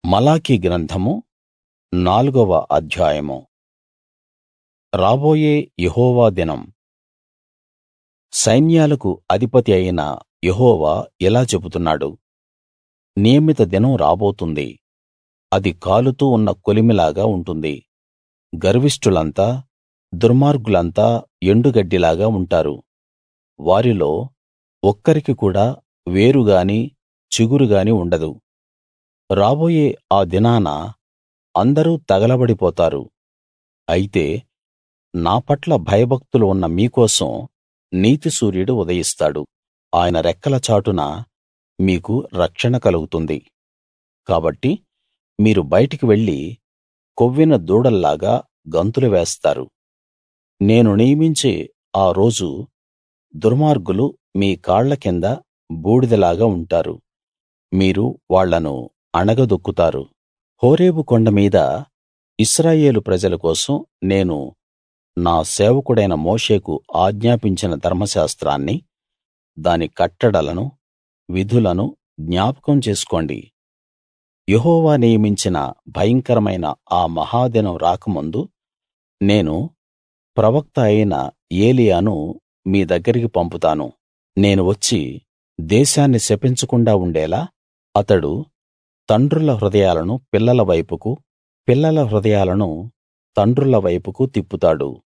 మలాకి గ్రంథము నాలుగవ అధ్యాయము రాబోయే యెహోవా దినం సైన్యాలకు అధిపతి అయిన యెహోవా ఇలా చెబుతున్నాడు నియమిత దినం రాబోతుంది అది కాలుతూ ఉన్న కొలిమిలాగా ఉంటుంది గర్విష్ఠులంతా దుర్మార్గులంతా ఎండుగడ్డిలాగా ఉంటారు వారిలో ఒక్కరికి కూడా వేరు గాని చిగురు గాని ఉండదు రాబోయే ఆ దినాన అందరూ తగలబడిపోతారు అయితే నా పట్ల భయభక్తులు ఉన్న మీకోసం నీతి సూర్యుడు ఉదయిస్తాడు ఆయన రెక్కల చాటున మీకు రక్షణ కలుగుతుంది కాబట్టి మీరు బయటికి వెళ్లి కొవ్విన దూడల్లాగా గంతులు వేస్తారు నేను నియమించే ఆ రోజు దుర్మార్గులు మీ కాళ్ల కింద బూడిదలాగా ఉంటారు మీరు వాళ్ళను అణగదొక్కుతారు హోరేబు కొండ మీద ఇశ్రాయేలు ప్రజల కోసం నేను నా సేవకుడైన మోషేకు ఆజ్ఞాపించిన ధర్మశాస్త్రాన్ని దాని కట్టడలను విధులను జ్ఞాపకం చేసుకోండి యెహోవా నియమించిన భయంకరమైన ఆ మహాదినం రాకముందు నేను ప్రవక్త అయిన ఏలీయాను మీ దగ్గరికి పంపుతాను నేను వచ్చి దేశాన్ని శపించకుండా ఉండేలా అతడు తండ్రుల హృదయాలను పిల్లల వైపుకు పిల్లల హృదయాలను తండ్రుల వైపుకు తిప్పుతాడు